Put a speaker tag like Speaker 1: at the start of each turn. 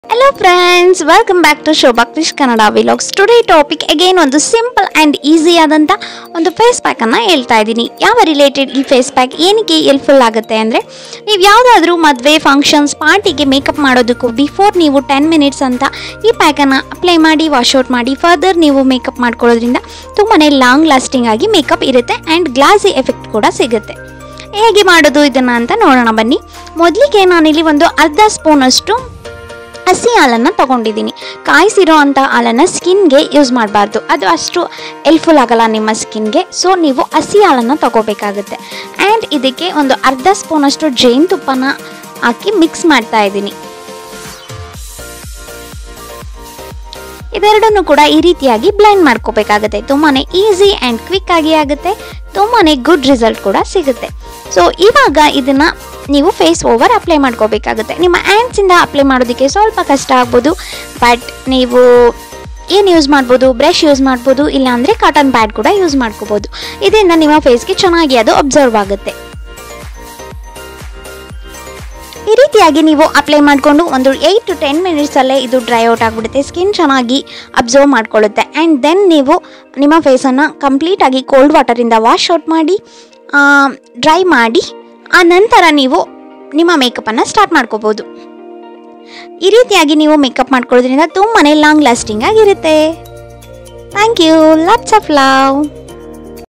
Speaker 1: hello friends welcome back to Shobha Krish Kannada vlogs today topic again ಒಂದು simple and easy ಆದಂಥ ಒಂದು face ಪ್ಯಾಕನ್ನು ಹೇಳ್ತಾ ಇದ್ದೀನಿ ಯಾವ ರಿಲೇಟೆಡ್ ಈ ಫೇಸ್ ಪ್ಯಾಕ್ ಏನಕ್ಕೆ ಹೆಲ್ಪ್ಫುಲ್ ಆಗುತ್ತೆ ಅಂದರೆ ನೀವು ಯಾವುದಾದ್ರೂ ಮದುವೆ ಫಂಕ್ಷನ್ಸ್ ಪಾರ್ಟಿಗೆ ಮೇಕಪ್ ಮಾಡೋದಕ್ಕೂ ಬಿಫೋರ್ ನೀವು ಟೆನ್ ಮಿನಿಟ್ಸ್ ಅಂತ ಈ ಪ್ಯಾಕನ್ನು ಅಪ್ಲೈ ಮಾಡಿ ವಾಶ್ಔಟ್ ಮಾಡಿ ಫರ್ದರ್ ನೀವು ಮೇಕಪ್ ಮಾಡ್ಕೊಳ್ಳೋದ್ರಿಂದ ತುಂಬಾ ಲಾಂಗ್ ಲಾಸ್ಟಿಂಗ್ ಆಗಿ ಮೇಕಪ್ ಇರುತ್ತೆ ಆ್ಯಂಡ್ ಗ್ಲಾಸಿ ಎಫೆಕ್ಟ್ ಕೂಡ ಸಿಗುತ್ತೆ ಹೇಗೆ ಮಾಡೋದು ಇದನ್ನು ಅಂತ ನೋಡೋಣ ಬನ್ನಿ ಮೊದಲಿಗೆ ನಾನಿಲ್ಲಿ ಒಂದು ಅರ್ಧ ಸ್ಪೂನಷ್ಟು ಹಸಿ ಹಾಲನ್ನು ತಗೊಂಡಿದ್ದೀನಿ ಕಾಯಿಸಿರೋ ಅಂಥ ಹಾಲನ್ನು ಸ್ಕಿನ್ಗೆ ಯೂಸ್ ಮಾಡಬಾರ್ದು ಅದು ಅಷ್ಟು ಹೆಲ್ಪ್ಫುಲ್ ಆಗಲ್ಲ ನಿಮ್ಮ ಸ್ಕಿನ್ಗೆ ಸೊ ನೀವು ಹಸಿ ಹಾಲನ್ನು ತಗೋಬೇಕಾಗುತ್ತೆ ಆ್ಯಂಡ್ ಇದಕ್ಕೆ ಒಂದು ಅರ್ಧ ಸ್ಪೂನಷ್ಟು ಜೇನುತುಪ್ಪನ ಹಾಕಿ ಮಿಕ್ಸ್ ಮಾಡ್ತಾ ಇದ್ದೀನಿ ಇವೆರಡನ್ನು ಕೂಡ ಈ ರೀತಿಯಾಗಿ ಬ್ಲೆಂಡ್ ಮಾಡ್ಕೋಬೇಕಾಗುತ್ತೆ ತುಂಬಾ ಈಸಿ ಆ್ಯಂಡ್ ಕ್ವಿಕ್ ಆಗಿ ಆಗುತ್ತೆ ತುಂಬಾ ಗುಡ್ ರಿಸಲ್ಟ್ ಕೂಡ ಸಿಗುತ್ತೆ ಸೊ ಇವಾಗ ಇದನ್ನು ನೀವು ಫೇಸ್ ಓವರ್ ಅಪ್ಲೈ ಮಾಡ್ಕೋಬೇಕಾಗುತ್ತೆ ನಿಮ್ಮ ಹ್ಯಾಂಡ್ಸಿಂದ ಅಪ್ಲೈ ಮಾಡೋದಕ್ಕೆ ಸ್ವಲ್ಪ ಕಷ್ಟ ಆಗ್ಬೋದು ಬಟ್ ನೀವು ಏನು ಯೂಸ್ ಮಾಡ್ಬೋದು ಬ್ರಷ್ ಯೂಸ್ ಮಾಡ್ಬೋದು ಇಲ್ಲಾಂದರೆ ಕಾಟನ್ ಪ್ಯಾಡ್ ಕೂಡ ಯೂಸ್ ಮಾಡ್ಕೋಬೋದು ಇದರಿಂದ ನಿಮ್ಮ ಫೇಸ್ಗೆ ಚೆನ್ನಾಗಿ ಅದು ಅಬ್ಸರ್ವ್ ಆಗುತ್ತೆ ಈ ರೀತಿಯಾಗಿ ನೀವು ಅಪ್ಲೈ ಮಾಡಿಕೊಂಡು ಒಂದು ಏಯ್ಟ್ ಟು ಟೆನ್ ಮಿನಿಟ್ಸಲ್ಲೇ ಇದು ಡ್ರೈ ಔಟ್ ಆಗಿಬಿಡುತ್ತೆ ಸ್ಕಿನ್ ಚೆನ್ನಾಗಿ ಅಬ್ಸರ್ವ್ ಮಾಡ್ಕೊಳ್ಳುತ್ತೆ ಆ್ಯಂಡ್ ದೆನ್ ನೀವು ನಿಮ್ಮ ಫೇಸನ್ನು ಕಂಪ್ಲೀಟಾಗಿ ಕೋಲ್ಡ್ ವಾಟರಿಂದ ವಾಶ್ ಔಟ್ ಮಾಡಿ ಡ್ರೈ ಮಾಡಿ ಆ ನಂತರ ನೀವು ನಿಮ್ಮ ಮೇಕಪ್ಪನ್ನು ಸ್ಟಾರ್ಟ್ ಮಾಡ್ಕೋಬೋದು ಈ ರೀತಿಯಾಗಿ ನೀವು ಮೇಕಪ್ ಮಾಡ್ಕೊಳ್ಳೋದ್ರಿಂದ ತುಂಬಾ ಲಾಂಗ್ ಲಾಸ್ಟಿಂಗ್ ಆಗಿರುತ್ತೆ thank you lots of love